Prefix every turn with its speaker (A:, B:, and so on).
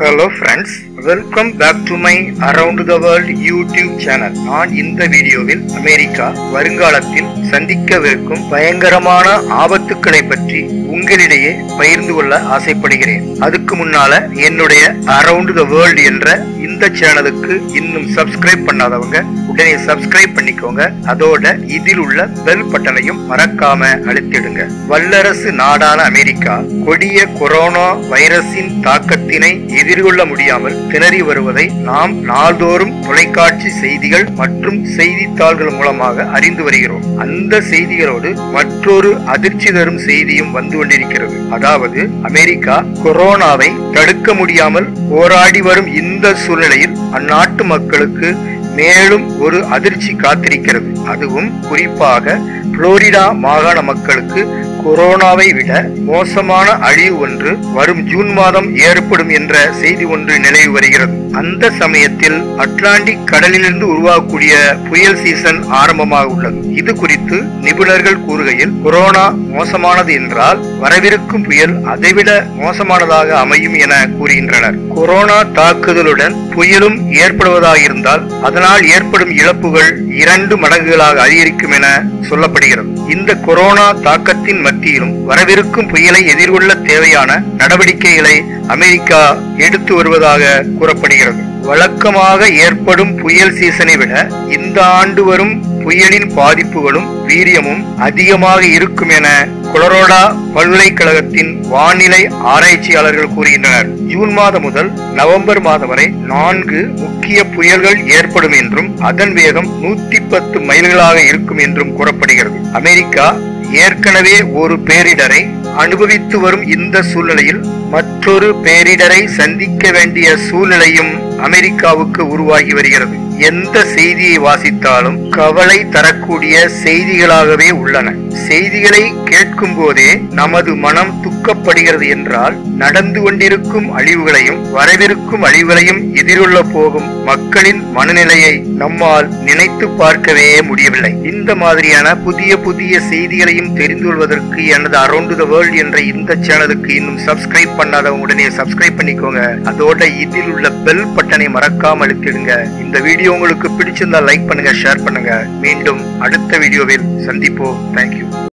A: hello friends welcome back to my around the world YouTube channel நான் இந்த வீடியோவில் America வருங்காலத்தில் சந்திக்கவிருக்கும் பயங்கரமான ஆபத்துக்களை பற்றி உங்களிடையே பகிர்ந்து கொள்ள ஆசைப்படுகிறேன் அதுக்கு முன்னால என்னுடைய அரவுண்ட் த வேர்ல்ட் என்ற இந்த சேனலுக்கு இன்னும் சப்ஸ்கிரைப் பண்ணாதவங்க உடனே சப்ஸ்கிரைப் பண்ணிக்கோங்க அதோட இதில் உள்ள பெல் பட்டனையும் மறக்காம அழுத்திடுங்க வல்லரசு நாடான அமெரிக்கா கொடிய கொரோனா வைரஸின் தாக்கத்தினை எதிர்கொள்ள முடியாமல் திணறி வருவதை நாம் நாள்தோறும் தொலைக்காட்சி செய்திகள் மற்றும் செய்தித்தாள்கள் மூலமாக அறிந்து வருகிறோம் அந்த செய்திகளோடு மற்றொரு அதிர்ச்சி தரும் செய்தியும் வந்து கொண்டிருக்கிறது அதாவது அமெரிக்கா கொரோனாவை தடுக்க முடியாமல் போராடி வரும் இந்த சூழ்நிலையில் அந்நாட்டு மக்களுக்கு மேலும் ஒரு அதிர்ச்சி காத்திருக்கிறது அதுவும் குறிப்பாக புளோரிடா மாகாண மக்களுக்கு கொரோனாவை விட மோசமான அழிவு ஒன்று வரும் ஜூன் மாதம் ஏற்படும் என்ற செய்தி ஒன்று நிலவி வருகிறது அந்த சமயத்தில் அட்லாண்டிக் கடலிலிருந்து உருவாகக்கூடிய புயல் சீசன் ஆரம்பமாக உள்ளது இது குறித்து நிபுணர்கள் கூறுகையில் கொரோனா மோசமானது என்றால் வரவிருக்கும் புயல் அதைவிட மோசமானதாக அமையும் என கூறுகின்றனர் கொரோனா தாக்குதலுடன் புயலும் ஏற்படுவதாக இருந்தால் அதனால் ஏற்படும் இழப்புகள் இரண்டு மடங்குகளாக அதிகரிக்கும் என சொல்லப்படுகிறது இந்த கொரோனா தாக்கத்தின் மத்தியிலும் வரவிருக்கும் புயலை எதிர்கொள்ள தேவையான நடவடிக்கைகளை அமெரிக்கா எடுத்து வருவதாக கூறப்படுகிறது வழக்கமாக ஏற்படும் புயல் சீசனை விட இந்த ஆண்டு வரும் புயலின் பாதிப்புகளும் வீரியமும் அதிகமாக இருக்கும் என கொலரோடா பல்கலைக்கழகத்தின் வானிலை ஆராய்ச்சியாளர்கள் கூறுகின்றனர் ஜூன் மாதம் முதல் நவம்பர் மாதம் வரை நான்கு முக்கிய புயல்கள் ஏற்படும் என்றும் அதன் வேகம் நூத்தி பத்து மைல்களாக இருக்கும் என்றும் கூறப்படுகிறது அமெரிக்கா ஏற்கனவே ஒரு பேரிடரை அனுபவித்து வரும் இந்த சூழ்நிலையில் மற்றொரு பேரிடரை சந்திக்க வேண்டிய சூழ்நிலையும் அமெரிக்காவுக்கு உருவாகி வருகிறது எந்த செய்தியை வாசித்தாலும் கவலை தரக்கூடிய செய்திகளாகவே உள்ளன செய்திகளை கேட்கும் போதே நமது மனம் துக்கப்படுகிறது என்றால் நடந்து கொண்டிருக்கும் அழிவுகளையும் வரவிருக்கும் அழிவுகளையும் எதிர்கொள்ள போகும் மக்களின் மனநிலையை நம்மால் நினைத்து பார்க்கவே முடியவில்லை இந்த மாதிரியான புதிய புதிய செய்திகளையும் தெரிந்து கொள்வதற்கு எனது அரௌண்ட் த வேர்ல்ட் என்ற இந்த சேனலுக்கு இன்னும் சப்ஸ்கிரைப் பண்ணாதவங்க உடனே சப்ஸ்கிரைப் பண்ணிக்கோங்க அதோட இதில் உள்ள பெல் பட்டனை மறக்காம அழுத்திடுங்க இந்த வீடியோ உங்களுக்கு பிடிச்சிருந்தா லைக் பண்ணுங்க ஷேர் பண்ணுங்க மீண்டும் அடுத்த வீடியோவில் சந்திப்போம் தேங்க்யூ